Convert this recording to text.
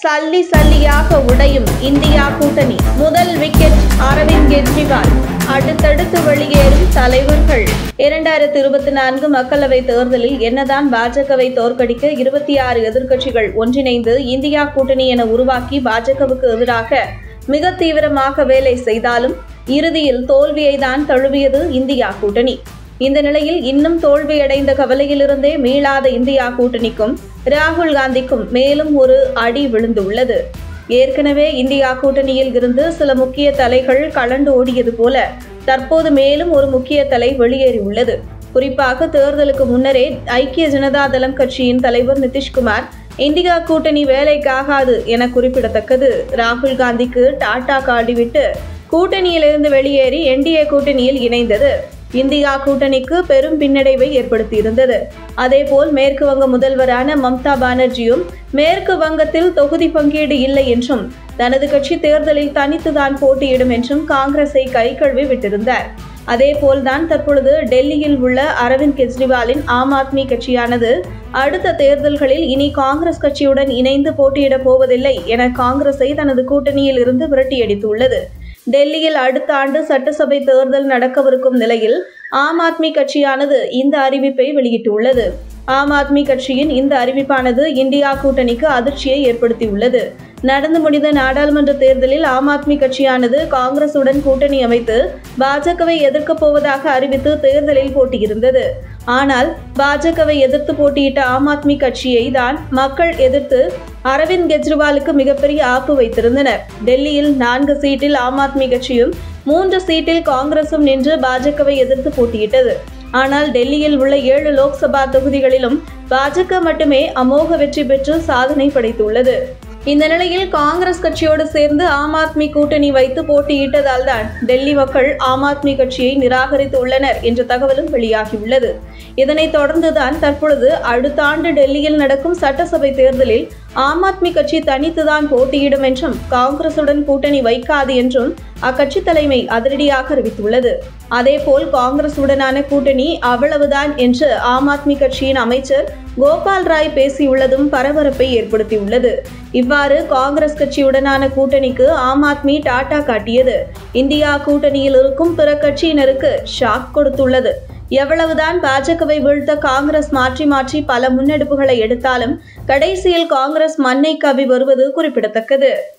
சல்லி சல்லியாக உடையும் இந்தியா கூட்டணி முதல் விக்கெட் அரவிந்த் கெஜ்ரிவால் அடுத்தடுத்து வெளியேறும் தலைவர்கள் இரண்டாயிரத்தி இருபத்தி நான்கு மக்களவை தேர்தலில் என்னதான் பாஜகவை தோற்கடிக்க இருபத்தி ஆறு எதிர்க்கட்சிகள் ஒன்றிணைந்து இந்தியா கூட்டணி என உருவாக்கி பாஜகவுக்கு எதிராக மிக தீவிரமாக வேலை செய்தாலும் இறுதியில் தோல்வியை தான் தழுவியது இந்தியா கூட்டணி இந்த நிலையில் இன்னும் தோல்வியடைந்த கவலையிலிருந்தே மீளாத இந்தியா கூட்டணிக்கும் ராகுல் காந்திக்கும் மேலும் ஒரு அடி விழுந்துள்ளது ஏற்கனவே இந்தியா கூட்டணியில் இருந்து சில முக்கிய தலைகள் கலண்டு ஓடியது போல தற்போது மேலும் ஒரு முக்கிய தலை வெளியேறியுள்ளது குறிப்பாக தேர்தலுக்கு முன்னரே ஐக்கிய ஜனதா தளம் கட்சியின் தலைவர் நிதிஷ்குமார் இந்தியா கூட்டணி வேலைக்காகாது என குறிப்பிடத்தக்கது ராகுல் காந்திக்கு டாடா காட்டிவிட்டு கூட்டணியிலிருந்து வெளியேறி என்டிஏ கூட்டணியில் இணைந்தது இந்தியா கூட்டணிக்கு பெரும் பின்னடைவை ஏற்படுத்தியிருந்தது அதேபோல் மேற்கு வங்க முதல்வரான மம்தா பானர்ஜியும் மேற்கு வங்கத்தில் தொகுதி பங்கீடு இல்லை என்றும் தனது கட்சி தேர்தலில் தனித்துதான் போட்டியிடும் என்றும் காங்கிரஸை கை கழுவி விட்டிருந்தார் அதேபோல்தான் தற்பொழுது டெல்லியில் உள்ள அரவிந்த் கெஜ்ரிவாலின் ஆம் ஆத்மி கட்சியானது அடுத்த தேர்தல்களில் இனி காங்கிரஸ் கட்சியுடன் இணைந்து போட்டியிடப் போவதில்லை என காங்கிரஸை தனது கூட்டணியில் இருந்து விரட்டியடித்துள்ளது டெல்லியில் அடுத்த ஆண்டு சட்டசபை தேர்தல் நடக்கவிருக்கும் நிலையில் ஆம் ஆத்மி கட்சியானது இந்த அறிவிப்பை வெளியிட்டுள்ளது ஆம் ஆத்மி கட்சியின் இந்த அறிவிப்பானது இந்தியா கூட்டணிக்கு அதிர்ச்சியை ஏற்படுத்தியுள்ளது நடந்து முடிந்த நாடாளுமன்ற தேர்தலில் ஆம் ஆத்மி கட்சியானது காங்கிரசுடன் கூட்டணி அமைத்து பாஜகவை எதிர்க்கப் போவதாக அறிவித்து தேர்தலில் போட்டியிருந்தது ஆனால் பாஜகவை எதிர்த்து போட்டியிட்ட ஆம் ஆத்மி கட்சியை தான் மக்கள் எதிர்த்து அரவிந்த் கெஜ்ரிவாலுக்கு மிகப்பெரிய ஆப்பு வைத்திருந்தனர் டெல்லியில் நான்கு சீட்டில் ஆம் ஆத்மி கட்சியும் மூன்று சீட்டில் காங்கிரசும் நின்று பாஜகவை எதிர்த்து போட்டியிட்டது ஆனால் டெல்லியில் உள்ள ஏழு லோக்சபா தொகுதிகளிலும் பாஜக மட்டுமே அமோக வெற்றி பெற்று சாதனை படைத்துள்ளது இந்த நிலையில் காங்கிரஸ் கட்சியோடு சேர்ந்து ஆம் ஆத்மி கூட்டணி வைத்து போட்டியிட்டதால் தான் டெல்லி மக்கள் ஆம் ஆத்மி கட்சியை நிராகரித்து உள்ளனர் என்ற தகவலும் வெளியாகியுள்ளது இதனைத் தொடர்ந்துதான் தற்பொழுது அடுத்த ஆண்டு டெல்லியில் நடக்கும் சட்டசபை தேர்தலில் ஆம் ஆத்மி கட்சி தனித்துதான் போட்டியிடும் என்றும் காங்கிரசுடன் கூட்டணி வைக்காது என்றும் அக்கட்சி தலைமை அதிரடியாக அறிவித்துள்ளது அதேபோல் காங்கிரசுடனான கூட்டணி அவ்வளவுதான் என்று ஆம் ஆத்மி கட்சியின் அமைச்சர் கோபால் ராய் பேசியுள்ளதும் பரபரப்பை ஏற்படுத்தியுள்ளது இவ்வாறு காங்கிரஸ் கட்சியுடனான கூட்டணிக்கு ஆம் ஆத்மி டாடா காட்டியது இந்தியா கூட்டணியில் இருக்கும் பிற கட்சியினருக்கு ஷாக் கொடுத்துள்ளது எவ்வளவுதான் பாஜகவை வீழ்த்த காங்கிரஸ் மாற்றி மாற்றி பல முன்னெடுப்புகளை எடுத்தாலும் கடைசியில் காங்கிரஸ் மண்ணை கவி வருவது குறிப்பிடத்தக்கது